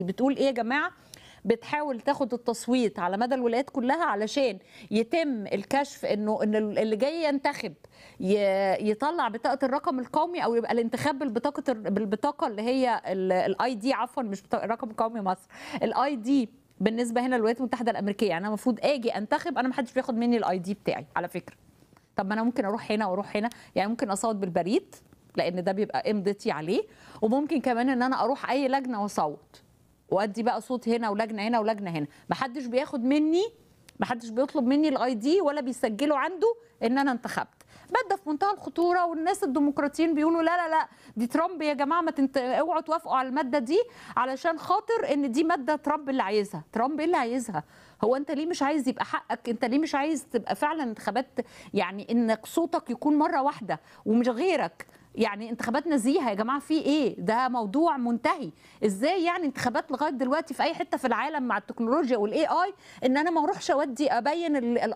بتقول ايه يا جماعه بتحاول تاخد التصويت على مدى الولايات كلها علشان يتم الكشف انه ان اللي جاي ينتخب ي- يطلع بطاقه الرقم القومي او يبقى الانتخاب بالبطاقه بالبطاقه اللي هي الاي دي عفوا مش بطاقة الرقم القومي مصر الاي دي بالنسبه هنا للولايات المتحده الامريكيه يعني انا المفروض اجي انتخب انا ما حدش بياخد مني الاي دي بتاعي على فكره طب ما انا ممكن اروح هنا واروح هنا يعني ممكن اصوت بالبريد لان ده بيبقى امضتي عليه وممكن كمان ان انا اروح اي لجنه واصوت وادي بقى صوت هنا ولجنه هنا ولجنه هنا محدش بياخد مني محدش بيطلب مني الاي دي ولا بيسجله عنده ان انا انتخبت ماده في منتهى الخطوره والناس الديمقراطيين بيقولوا لا لا لا دي ترامب يا جماعه ما تنت... اوعوا توافقوا على الماده دي علشان خاطر ان دي ماده ترامب اللي عايزها ترامب ايه اللي عايزها هو انت ليه مش عايز يبقى حقك انت ليه مش عايز تبقى فعلا انتخابات يعني ان صوتك يكون مره واحده ومش غيرك يعني انتخابات نزيهه يا جماعه في ايه ده موضوع منتهي ازاي يعني انتخابات لغايه دلوقتي في اي حته في العالم مع التكنولوجيا والاي اي ان انا ما اروحش اودي ابين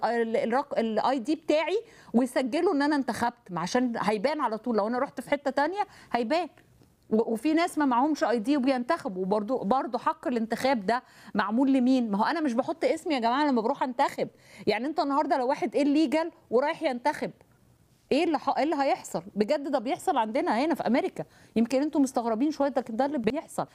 الاي دي بتاعي ويسجلوا ان انا انتخبت ما عشان هيبان على طول لو انا رحت في حته تانية هيبان و- وفي ناس ما معهمش اي دي وبينتخبوا وبرضه برضه حق الانتخاب ده معمول لمين؟ ما هو انا مش بحط اسمي يا جماعه لما بروح انتخب، يعني انت النهارده لو واحد الليجل ورايح ينتخب ايه اللي ح... ايه اللي هيحصل؟ بجد ده بيحصل عندنا هنا في امريكا، يمكن انتم مستغربين شويه لكن ده اللي بيحصل.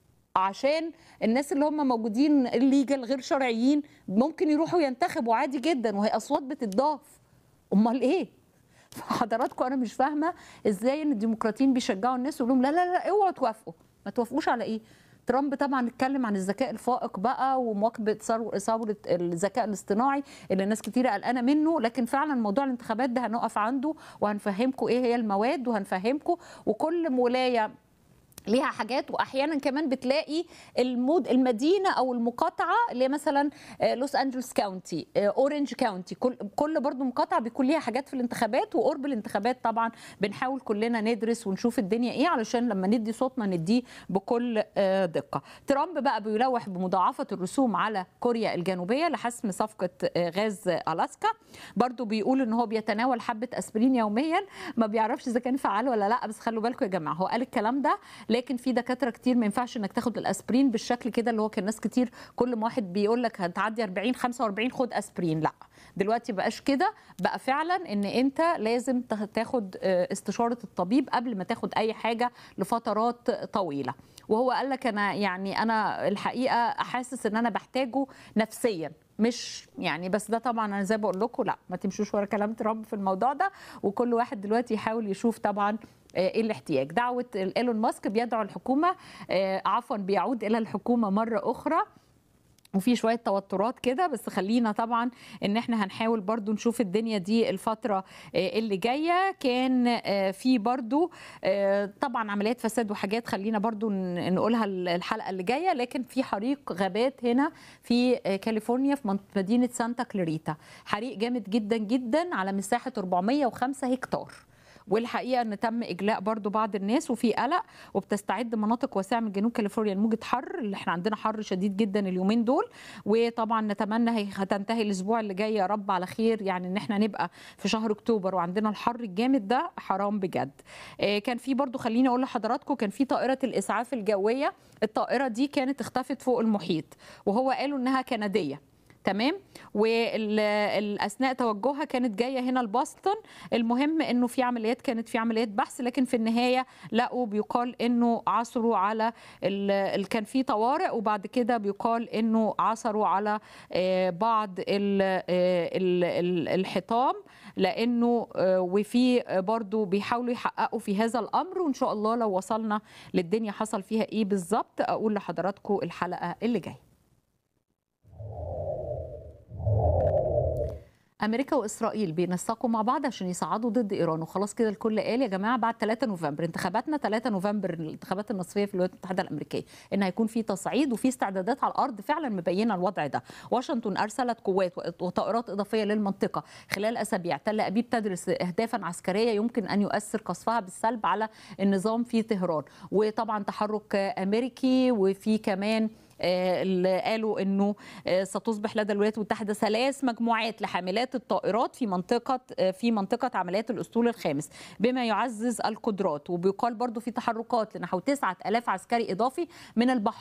عشان الناس اللي هم موجودين الليجل غير شرعيين ممكن يروحوا ينتخبوا عادي جدا وهي اصوات بتتضاف. امال ايه؟ فحضراتكم انا مش فاهمه ازاي ان الديمقراطيين بيشجعوا الناس ويقول لهم لا لا لا اوعوا توافقوا ما توافقوش على ايه ترامب طبعا اتكلم عن الذكاء الفائق بقى ومواكبه ثورة ثورة الذكاء الاصطناعي اللي ناس كتير قلقانه منه لكن فعلا موضوع الانتخابات ده هنقف عنده وهنفهمكم ايه هي المواد وهنفهمكم وكل ولايه ليها حاجات واحيانا كمان بتلاقي المود المدينه او المقاطعه اللي هي مثلا آه، لوس انجلوس كاونتي آه، اورنج كاونتي كل كل برضو مقاطعه بيكون ليها حاجات في الانتخابات وقرب الانتخابات طبعا بنحاول كلنا ندرس ونشوف الدنيا ايه علشان لما ندي صوتنا نديه بكل آه، دقه ترامب بقى بيلوح بمضاعفه الرسوم على كوريا الجنوبيه لحسم صفقه آه، غاز الاسكا برضو بيقول ان هو بيتناول حبه اسبرين يوميا ما بيعرفش اذا كان فعال ولا لا بس خلوا بالكم يا جماعه هو قال الكلام ده لكن في دكاتره كتير ما ينفعش انك تاخد الاسبرين بالشكل كده اللي هو كان ناس كتير كل ما واحد بيقول لك هتعدي 40 45 خد اسبرين لا دلوقتي بقاش كده بقى فعلا ان انت لازم تاخ- تاخد آه، استشاره الطبيب قبل ما تاخد اي حاجه لفترات طويله وهو قال لك انا يعني انا الحقيقه حاسس ان انا بحتاجه نفسيا مش يعني بس ده طبعا انا زي بقول لكم لا ما تمشوش ورا كلام ترامب في الموضوع ده وكل واحد دلوقتي يحاول يشوف طبعا آه، ايه الاحتياج دعوه ايلون ماسك بيدعو الحكومه آه، عفوا بيعود الى الحكومه مره اخرى وفي شويه توترات كده بس خلينا طبعا ان احنا هنحاول برضو نشوف الدنيا دي الفتره آه، اللي جايه كان آه، في برضو آه، طبعا عمليات فساد وحاجات خلينا برضو ن- نقولها الحلقه اللي جايه لكن في حريق غابات هنا في آه، كاليفورنيا في منط- مدينه سانتا كلاريتا حريق جامد جدا جدا على مساحه 405 هكتار والحقيقه ان تم اجلاء برضو بعض الناس وفي قلق وبتستعد مناطق واسعه من جنوب كاليفورنيا لموجه حر اللي احنا عندنا حر شديد جدا اليومين دول وطبعا نتمنى هي هتنتهي الاسبوع اللي جاي يا رب على خير يعني ان احنا نبقى في شهر اكتوبر وعندنا الحر الجامد ده حرام بجد آه، كان في برضو خليني اقول لحضراتكم كان في طائره الاسعاف الجويه الطائره دي كانت اختفت فوق المحيط وهو قالوا انها كنديه تمام واثناء توجهها كانت جايه هنا لبoston المهم انه في عمليات كانت في عمليات بحث لكن في النهايه لقوا بيقال انه عثروا على ال- ال- كان في طوارئ وبعد كده بيقال انه عثروا على آه، بعض ال- آه، ال- ال- الحطام لانه آه، وفي آه، برضو بيحاولوا يحققوا في هذا الامر وان شاء الله لو وصلنا للدنيا حصل فيها ايه بالظبط اقول لحضراتكم الحلقه اللي جايه امريكا واسرائيل بينسقوا مع بعض عشان يصعدوا ضد ايران وخلاص كده الكل قال يا جماعه بعد 3 نوفمبر انتخاباتنا 3 نوفمبر الانتخابات النصفيه في الولايات المتحده الامريكيه ان هيكون في تصعيد وفي استعدادات على الارض فعلا مبينه الوضع ده واشنطن ارسلت قوات وطائرات اضافيه للمنطقه خلال اسابيع تل ابيب تدرس اهدافا عسكريه يمكن ان يؤثر قصفها بالسلب على النظام في طهران وطبعا تحرك امريكي وفي كمان آه، اللي قالوا انه آه، ستصبح لدى الولايات المتحده ثلاث مجموعات لحاملات الطائرات في منطقه آه، في منطقه عمليات الاسطول الخامس بما يعزز القدرات وبيقال برضو في تحركات لنحو 9000 عسكري اضافي من البحر